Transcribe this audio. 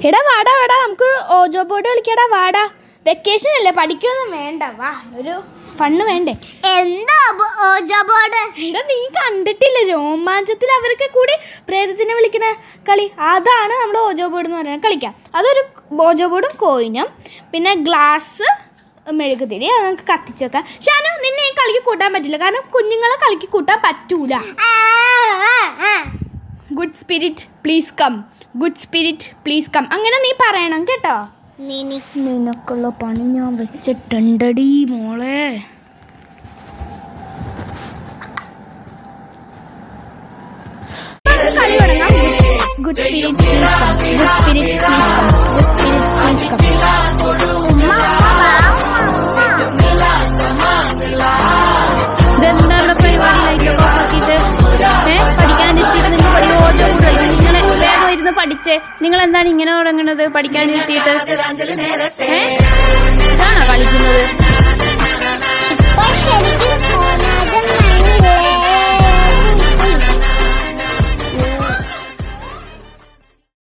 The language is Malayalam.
എടാ വാടാ വാടാ നമുക്ക് ഓജോ ബോർഡ് കളിക്കടാ വാടാ വെക്കേഷൻ അല്ലേ പഠിക്കൊന്നും വേണ്ട വാ ഒരു ഫണ്ണ് വേണ്ടേ എന്താ ഓജോ ബോർഡ് എടാ നീ കണ്ടിട്ടില്ല രോമാഞ്ചത്തിൽ അവർക്ക് കൂടി പ്രേതത്തിനെ വിളിക്കുന്ന കളി അതാണ് നമ്മൾ ഓജോ ബോർഡ് എന്ന് പറയുന്നത് കളിക്കാം അതൊരു ഓജോ ബോർഡും കോയിനും പിന്നെ ഗ്ലാസ് മെഴുകുതിരി അത് നമുക്ക് കത്തിച്ച് വെക്കാം ഷാനു നിന്നെ ഈ കളിക്ക് കൂട്ടാൻ പറ്റില്ല കാരണം കുഞ്ഞുങ്ങളെ കളിക്ക് കൂട്ടാൻ പറ്റൂല good spirit please come good spirit please come അങ്ങനെ നീ പറയണം കേട്ടോ നീനി നിനക്കുള്ള പണി ഞാൻ വെച്ചിട്ടുണ്ടടി മോളെ നമുക്ക് കളി തുടങ്ങാം good spirit please come good spirit please come good spirit please come ഉമ്മ ഉമ്മ വാ, ഉമ്മ ഉമ്മ ഇതെന്താ ഇവിടെ പരിപാടി ലൈറ്റൊക്കെ ഓഫാക്കിയിട്ട് ഏ പഠിക്കാനിരുത്തിയിട്ട് നിങ്ങൾ ഒരു ഓരോ കൂടെ നിങ്ങൾ വേഗം ഇരുന്ന് പഠിച്ചേ നിങ്ങൾ എന്താണ് ഇങ്ങനെ തുടങ്ങുന്നത് പഠിക്കാനിരുത്തിയിട്ട് ഏ ഇതാണോ കളിക്കുന്നത്